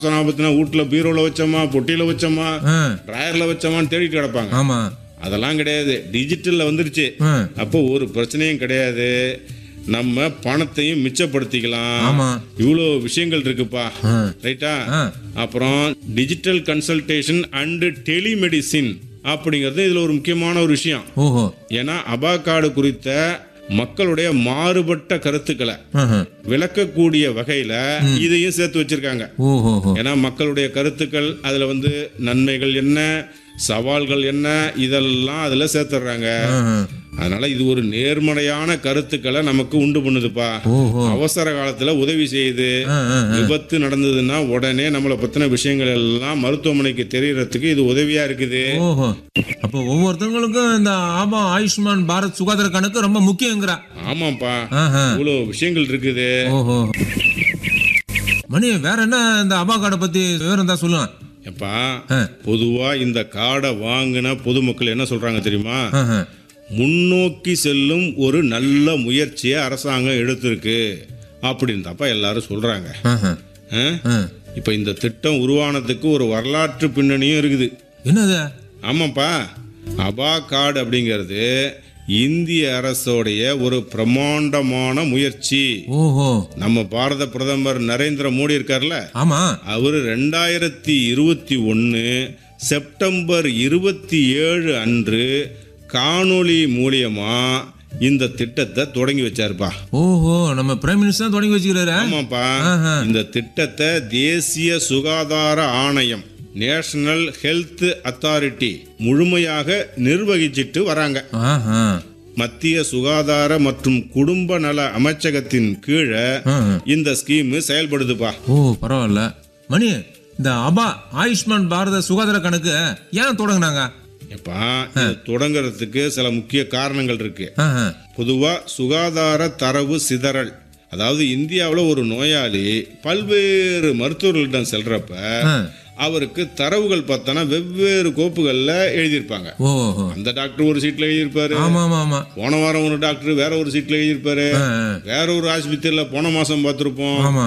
ஆபத்துனா வீட்டுல பீரோல வச்சோமா பொட்டியில வச்சோமா ஆ, ட்ராயர்ல வச்சோமான்னு தேடிட்டு கிடப்பாங்க ஆமா அதெல்லாம் கிடையாது டிஜிட்டல்ல வந்துருச்சு ஆ, அப்போ ஒரு பிரச்சனையும் கிடையாது நம்ம பணத்தையும் மிச்சப்படுத்திக்கலாம் ஆமா இவ்வளோ விஷயங்கள் இருக்குப்பா ஆ, ரைட்டா ஆ, அப்புறம் டிஜிட்டல் கன்சல்டேஷன் அண்டு டெலிமெடிசின் அப்படிங்கிறது இதுல ஒரு முக்கியமான ஒரு விஷயம் ஓஹோ ஏன்னா அபாகாடு குறித்த மக்களுடைய மாறுபட்ட கருத்துக்களை ஆஹா, விளக்கக்கூடிய வகையில இதையும் சேர்த்து வச்சிருக்காங்க ஓஹோஹோ ஏன்னா மக்களுடைய கருத்துக்கள் அதுல வந்து நன்மைகள் என்ன சவால்கள் என்ன இதெல்லாம் அதுல சேர்த்துடுறாங்க ஆஹா, அதனால இது ஒரு நேர்மறையான கருத்துக்களை நமக்கு உண்டு பண்ணுதுப்பா ஓஹோ அவசர காலத்துல உதவி செய்யுது ஆ, ஆ, ஆ. விபத்து நடந்ததுன்னா உடனே நம்மளை பத்தின விஷயங்கள் எல்லாம் மருத்துவமனைக்கு தெரியறதுக்கு இது உதவியா இருக்குது ஓஹோ அப்போ ஒவ்வொருத்தவங்களுக்கும் இந்த ஆபா ஆயுஷ்மான் பாரத் சுகாதார கணக்கு ரொம்ப முக்கியங்கிறா ஆமாப்பா ஆஹா, இவ்வளவு விஷயங்கள் இருக்குது ஓஹோ மணி வேற என்ன இந்த ஆபா கார்டை பத்தி விவரம் தான் சொல்லுங்க எப்பா ஆ. பொதுவா இந்த கார்டை வாங்கின பொதுமக்கள் என்ன சொல்றாங்க தெரியுமா ஆஹா, முன்னோக்கி செல்லும் ஒரு நல்ல முயற்சியை அரசாங்கம் எடுத்திருக்கு அப்படின்னு தாப்பா எல்லாரும் சொல்றாங்க ஆஹா, ஆ? ஆ. இப்ப இந்த திட்டம் உருவானதுக்கு ஒரு வரலாற்று பின்னணியும் இருக்குது என்னது ஆமாப்பா அபா கார்டு அப்படிங்கிறது இந்திய அரசோடைய ஒரு பிரம்மாண்டமான முயற்சி ஓஹோ நம்ம பாரத பிரதமர் நரேந்திர மோடி இருக்கார்ல ஆமா அவர் ரெண்டாயிரத்தி இருபத்தி ஒன்று செப்டம்பர் இருபத்தி ஏழு அன்று காணொளி மூலியமா இந்த திட்டத்தை தொடங்கி வச்சாருப்பா ஓஹோ நம்ம பிரைம் மினிஸ்டர் தான் தொடங்கி வச்சுக்கிறாரு ஆமாப்பா ஆஹா. இந்த திட்டத்தை தேசிய சுகாதார ஆணையம் நேஷனல் ஹெல்த் அத்தாரிட்டி முழுமையாக நிர்வகிச்சிட்டு வராங்க ஆஹா, மத்திய சுகாதார மற்றும் குடும்ப நல அமைச்சகத்தின் கீழே ஆஹா. இந்த ஸ்கீம் செயல்படுதுப்பா ஓ பரவாயில்ல மணி இந்த அபா ஆயுஷ்மான் பாரத சுகாதார கணக்கு ஏன் தொடங்குனாங்க எப்பா இது தொடங்குறதுக்கு சில முக்கிய காரணங்கள் இருக்கு ஆஹா, பொதுவா சுகாதார தரவு சிதறல் அதாவது இந்தியாவில் ஒரு நோயாளி பல்வேறு மருத்துவர்களிடம் செல்றப்ப ஆ. அவருக்கு தரவுகள் பார்த்தோன்னா வெவ்வேறு கோப்புகளில் எழுதியிருப்பாங்க ஓஹோ அந்த டாக்டர் ஒரு சீட்ல எழுதியிருப்பாரு ஆமா ஆமா ஆமா போன வாரம் ஒரு டாக்டர் வேற ஒரு சீட்ல எழுதியிருப்பாரு ஆ, ஆ. வேற ஒரு ஆஸ்பத்திரியில போன மாசம் பார்த்துருப்போம் ஆமா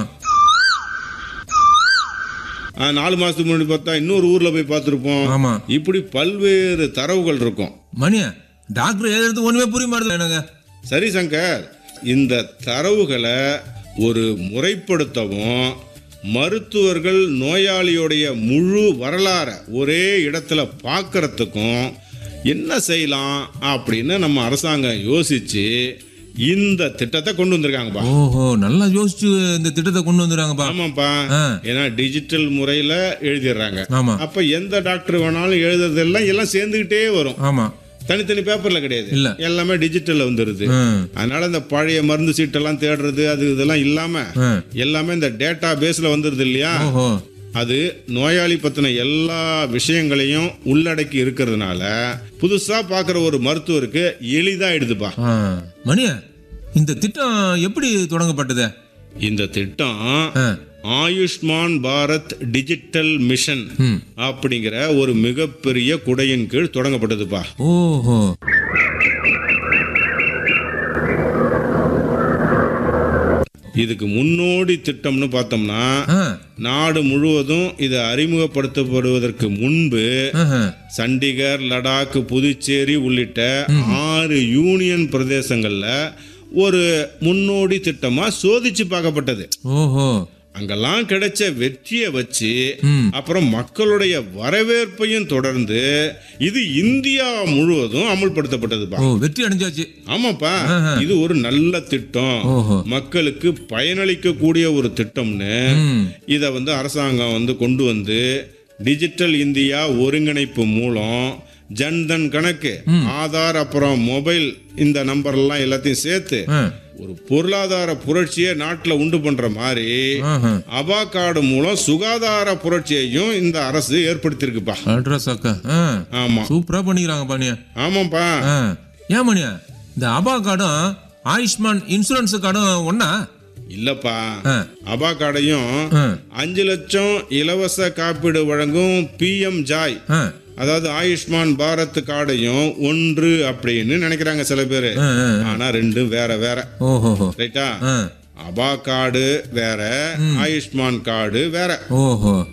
ஆ, நாலு மாசத்துக்கு முன்னாடி பார்த்தா இன்னொரு ஊர்ல போய் பார்த்துருப்போம் ஆமா இப்படி பல்வேறு தரவுகள் இருக்கும் மணி டாக்டர் எழுதுறது ஒண்ணுமே புரிய மாட்டேது எனக்கு சரி சங்கர் இந்த தரவுகளை ஒரு முறைப்படுத்தவும் மருத்துவர்கள் நோயாளியோடைய முழு வரலாறை ஒரே இடத்துல பார்க்கறதுக்கும் என்ன செய்யலாம் அப்படின்னு நம்ம அரசாங்கம் யோசிச்சு இந்த திட்டத்தை கொண்டு வந்திருக்காங்கப்பா ஓஹோ நல்லா யோசிச்சு இந்த திட்டத்தை கொண்டு வந்துடுறாங்கப்பா ஆமாப்பா ஆ. ஏன்னா டிஜிட்டல் முறையில் எழுதிடுறாங்க ஆமா அப்ப எந்த டாக்டர் வேணாலும் எழுதுறதெல்லாம் எல்லாம் சேர்ந்துக்கிட்டே வரும் ஆமா தனித்தனி பேப்பர்ல கிடையாது இல்ல. எல்லாமே டிஜிட்டல்ல வந்துருது ம், அதனால இந்த பழைய மருந்து சீட்டெல்லாம் தேடுறது அது இதெல்லாம் இல்லாம ம். எல்லாமே இந்த டேட்டா பேஸ்ல வந்துருது இல்லையா ஓஹோ அது நோயாளி பத்தின எல்லா விஷயங்களையும் உள்ளடக்கி இருக்கிறதுனால புதுசா பார்க்குற ஒரு மருத்துவருக்கு எளிதாயிடுதுப்பா ஆ. மணி இந்த திட்டம் எப்படி தொடங்கப்பட்டது இந்த திட்டம் ஆ. ஆயுஷ்மான் பாரத் டிஜிட்டல் மிஷன் ம். அப்படிங்கிற ஒரு மிகப்பெரிய குடையின் கீழ் தொடங்கப்பட்டதுப்பா ஓஹோ இதுக்கு முன்னோடி திட்டம்னு பார்த்தோம்னா ஆ, நாடு முழுவதும் இது அறிமுகப்படுத்தப்படுவதற்கு முன்பு ஆஹா. சண்டிகர் லடாக் புதுச்சேரி உள்ளிட்ட ஆறு யூனியன் பிரதேசங்கள்ல ஒரு முன்னோடி திட்டமா சோதிச்சு பார்க்கப்பட்டது ஓஹோ அங்கெல்லாம் கிடைச்ச வெற்றியை வச்சு ம். அப்புறம் மக்களுடைய வரவேற்பையும் தொடர்ந்து இது இந்தியா முழுவதும் அமுல்படுத்தப்பட்டதுப்பா ஓ வெற்றி அடைஞ்சாச்சு ஆமாப்பா இது ஒரு நல்ல திட்டம் ஓஹோ மக்களுக்கு பயனளிக்க கூடிய ஒரு திட்டம்னு ம் இதை வந்து அரசாங்கம் வந்து கொண்டு வந்து டிஜிட்டல் இந்தியா ஒருங்கிணைப்பு மூலம் ஜன்தன் கணக்கு ஆதார் அப்புறம் மொபைல் இந்த நம்பர் எல்லாம் எல்லாத்தையும் சேர்த்து ஆ, ஒரு பொருளாதார புரட்சியை நாட்டில் உண்டு பண்ற மாதிரி ஆஹா. அபா கார்டு மூலம் சுகாதார புரட்சியையும் இந்த அரசு ஏற்படுத்தியிருக்குப்பா அட்ரஸ் அக்கா ஆ ஆமா சூப்பரா பண்ணிக்கிறாங்க பாணியா ஆமாப்பா ஆ ஏன் மணியா இந்த அபா கார்டும் ஆயுஷ்மான் இன்சூரன்ஸ் கார்டும் ஒண்ணா இல்லப்பா ஆ, அபா கார்டையும் ஆ, அஞ்சு லட்சம் இலவச காப்பீடு வழங்கும் பிஎம் ஜாய் ஆ, அதாவது ஆயுஷ்மான் பாரத் கார்டையும் ஒன்று அப்படின்னு நினைக்கிறாங்க சில பேர் ஆ, ஆ. ஆனா ரெண்டும் வேற வேற ஓஹோஹோ ரைட்டா ஆ, அபா கார்டு வேற ஆயுஷ்மான் கார்டு வேற ஓஹோ